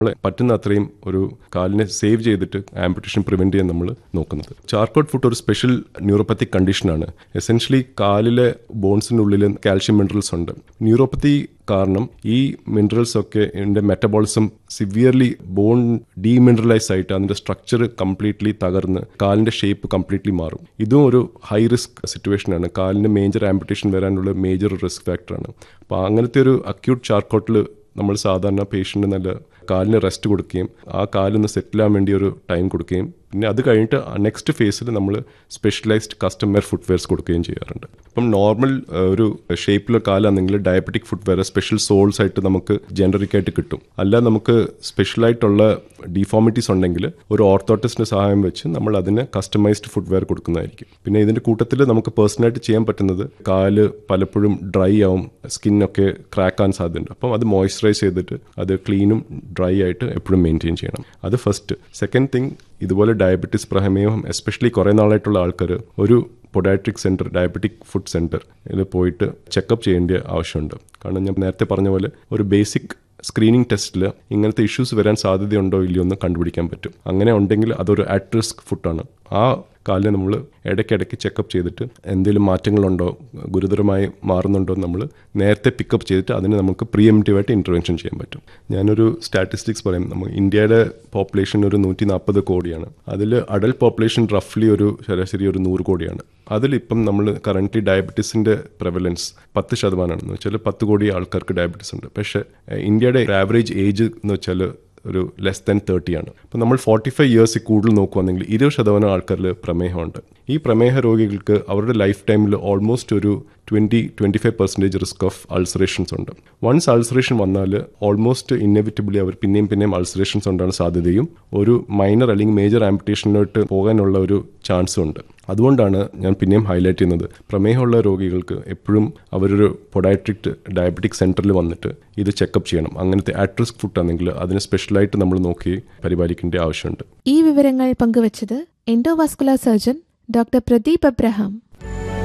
നമ്മളെ പറ്റുന്ന അത്രയും ഒരു കാലിനെ സേവ് ചെയ്തിട്ട് ആംപുട്ടേഷൻ പ്രിവെന്റ് ചെയ്യാൻ നമ്മൾ നോക്കുന്നത് ചാർക്കോട്ട് ഫുട്ട് ഒരു സ്പെഷ്യൽ ന്യൂറോപ്പത്തിക് കണ്ടീഷനാണ് എസെൻഷ്യലി കാലിലെ ബോൺസിനുള്ളിൽ കാൽഷ്യം മിനറൽസ് ഉണ്ട് ന്യൂറോപ്പത്തി കാരണം ഈ മിനറൽസ് ഒക്കെ ഇതിന്റെ മെറ്റബോളിസം സിവിയർലി ബോൺ ഡീമിനറലൈസ് ആയിട്ട് അതിന്റെ സ്ട്രക്ചർ കംപ്ലീറ്റ്ലി തകർന്ന് കാലിന്റെ ഷേപ്പ് കംപ്ലീറ്റ്ലി മാറും ഇതും ഒരു ഹൈ റിസ്ക് സിറ്റുവേഷൻ ആണ് കാലിന് മേജർ ആംപുട്ടേഷൻ വരാനുള്ള മേജർ റിസ്ക് ഫാക്ടറാണ് അപ്പോൾ അങ്ങനത്തെ ഒരു അക്യൂട്ട് ചാർക്കോട്ടിൽ നമ്മൾ സാധാരണ പേഷ്യൻ്റ് നല്ല കാലിന് റെസ്റ്റ് കൊടുക്കുകയും ആ കാലൊന്ന് സെറ്റിൽ ആവാൻ വേണ്ടി ഒരു ടൈം കൊടുക്കുകയും പിന്നെ അത് കഴിഞ്ഞിട്ട് നെക്സ്റ്റ് ഫേസിൽ നമ്മൾ സ്പെഷ്യലൈസ്ഡ് കസ്റ്റമർ ഫുട്വെയർസ് കൊടുക്കുകയും ചെയ്യാറുണ്ട് ഇപ്പം നോർമൽ ഒരു ഷേപ്പിലെ കാലാണെങ്കിൽ ഡയബറ്റിക് ഫുട്വെയർ സ്പെഷ്യൽ സോൾസ് ആയിട്ട് നമുക്ക് ജനറിക് ആയിട്ട് കിട്ടും അല്ല നമുക്ക് സ്പെഷ്യലായിട്ടുള്ള ഡിഫോമിറ്റീസ് ഉണ്ടെങ്കിൽ ഒരു ഓർത്തോട്ടിസ്റ്റിന്റെ സഹായം വെച്ച് നമ്മൾ അതിന് കസ്റ്റമൈസ്ഡ് ഫുട്വെയർ കൊടുക്കുന്നതായിരിക്കും പിന്നെ ഇതിന്റെ കൂട്ടത്തിൽ നമുക്ക് പേഴ്സണലായിട്ട് ചെയ്യാൻ പറ്റുന്നത് കാല് പലപ്പോഴും ഡ്രൈ ആവും സ്കിന്നൊക്കെ ക്രാക്ക് ആകാൻ സാധ്യതയുണ്ട് അപ്പം അത് മോയ്സ്ചറൈസ് ചെയ്തിട്ട് അത് ക്ലീനും ഡ്രൈ ആയിട്ട് എപ്പോഴും മെയിൻറ്റെയിൻ ചെയ്യണം അത് ഫസ്റ്റ് സെക്കൻഡ് തിങ് ഇതുപോലെ ഡയബറ്റീസ് പ്രമേഹം എസ്പെഷ്യലി കുറേ നാളായിട്ടുള്ള ആൾക്കാർ ഒരു podiatric centre diabetic foot centre ഇതിൽ പോയിട്ട് ചെക്കപ്പ് ചെയ്യേണ്ട ആവശ്യമുണ്ട് കാരണം ഞാൻ നേരത്തെ പറഞ്ഞ പോലെ ഒരു ബേസിക് സ്ക്രീനിങ് ടെസ്റ്റിൽ ഇങ്ങനത്തെ ഇഷ്യൂസ് വരാൻ സാധ്യതയുണ്ടോ ഇല്ലയോ എന്ന് കണ്ടുപിടിക്കാൻ പറ്റും അങ്ങനെ ഉണ്ടെങ്കിൽ അതൊരു അറ്റ് റിസ്ക് ഫുഡാണ് ആ കാലിനെ നമ്മൾ ഇടയ്ക്കിടയ്ക്ക് ചെക്കപ്പ് ചെയ്തിട്ട് എന്തെങ്കിലും മാറ്റങ്ങളുണ്ടോ ഗുരുതരമായി മാറുന്നുണ്ടോ എന്ന് നമ്മൾ നേരത്തെ പിക്കപ്പ് ചെയ്തിട്ട് അതിന് നമുക്ക് പ്രിയംറ്റീവായിട്ട് ഇൻ്റർവെൻഷൻ ചെയ്യാൻ പറ്റും ഞാനൊരു സ്റ്റാറ്റിസ്റ്റിക്സ് പറയും നമ്മൾ ഇന്ത്യയുടെ പോപ്പുലേഷൻ ഒരു നൂറ്റി നാൽപ്പത് കോടിയാണ് അതിൽ അഡൽട്ട് പോപ്പുലേഷൻ റഫ്ലി ഒരു ശരാശരി ഒരു നൂറ് കോടിയാണ് അതിലിപ്പം നമ്മൾ കറൻ്റ് ഡയബറ്റീസിൻ്റെ പ്രെവലൻസ് പത്ത് ശതമാനമാണ് എന്ന് വെച്ചാൽ പത്ത് കോടി ആൾക്കാർക്ക് ഡയബറ്റീസ് ഉണ്ട് പക്ഷേ ഇന്ത്യയുടെ ആവറേജ് ഏജ് എന്ന് വെച്ചാൽ ഒരു ലെസ് ദാൻ തേർട്ടി ആണ് അപ്പം നമ്മൾ ഫോർട്ടി ഫൈവ് ഇയേഴ്സിൽ കൂടുതൽ നോക്കുവാണെങ്കിൽ ഇരുപത് ശതമാനം ആൾക്കാരിൽ പ്രമേഹമുണ്ട് ഈ പ്രമേഹ രോഗികൾക്ക് അവരുടെ ലൈഫ് ടൈമിൽ ഓൾമോസ്റ്റ് ഒരു twenty twenty five percentage risk of ulcerations ഉണ്ട് വൺസ് അൾസറേഷൻ വന്നാൽ ഓൾമോസ്റ്റ് ഇന്നെവിറ്റബിളി അവർ പിന്നെയും പിന്നെയും അൾസറേഷൻസ് ഉണ്ടാകാൻ സാധ്യതയും ഒരു മൈനർ അല്ലെങ്കിൽ മേജർ ആംപിറ്റേഷനിലോട്ട് പോകാനുള്ള ഒരു ചാൻസും ഉണ്ട് അതുകൊണ്ടാണ് ഞാൻ പിന്നെയും ഹൈലൈറ്റ് ചെയ്യുന്നത് പ്രമേഹമുള്ള രോഗികൾക്ക് എപ്പോഴും അവരൊരു പൊഡാട്രിക് ഡയബറ്റിക് സെൻറ്ററിൽ വന്നിട്ട് ഇത് ചെക്കപ്പ് ചെയ്യണം അങ്ങനത്തെ അറ്റ് റിസ്ക് ഫുഡ് ആണെങ്കിൽ അതിന് സ്പെഷ്യലായിട്ട് നമ്മൾ നോക്കി പരിപാലിക്കേണ്ട ആവശ്യമുണ്ട് ഈ വിവരങ്ങൾ പങ്കുവച്ചത് endovascular surgeon doctor Pradeep Abraham